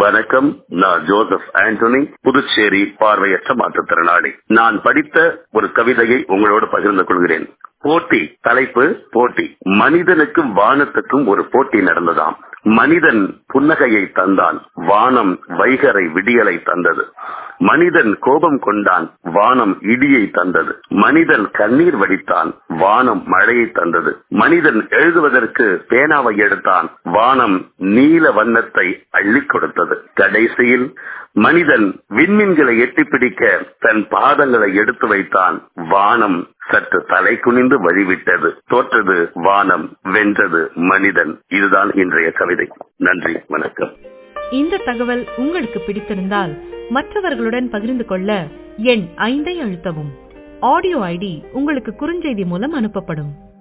வணக்கம் நான் ஜோசப் ஆண்டனி புதுச்சேரி பார்வையற்ற மாற்றுத்திறனாளி நான் படித்த ஒரு கவிதையை உங்களோடு பகிர்ந்து கொள்கிறேன் போட்டி தலைப்பு போட்டி மனிதனுக்கும் வானத்துக்கும் ஒரு போட்டி நடந்ததாம் மனிதன் புன்னகையை தந்தான் வானம் வைகரை விடியலை தந்தது மனிதன் கோபம் கொண்டான் வானம் இடியை தந்தது மனிதன் கண்ணீர் வடித்தான் வானம் மழையை தந்தது மனிதன் எழுதுவதற்கு பேனாவை எடுத்தான் வானம் நீல வண்ணத்தை அள்ளிக் கொடுத்தது கடைசியில் மனிதன் விண்மீன்களை எட்டி பிடிக்க தன் பாதங்களை எடுத்து வைத்தான் வானம் சற்று தலை குனிந்து வழிவிட்டது தோற்றது வானம் வென்றது மனிதன் இதுதான் இன்றைய கவிதை நன்றி வணக்கம் இந்த தகவல் உங்களுக்கு பிடித்திருந்தால் மற்றவர்களுடன் பகிர்ந்து கொள்ள எண் ஐந்தை அழுத்தவும் ஆடியோ ஐடி உங்களுக்கு குறுஞ்செய்தி மூலம் அனுப்பப்படும்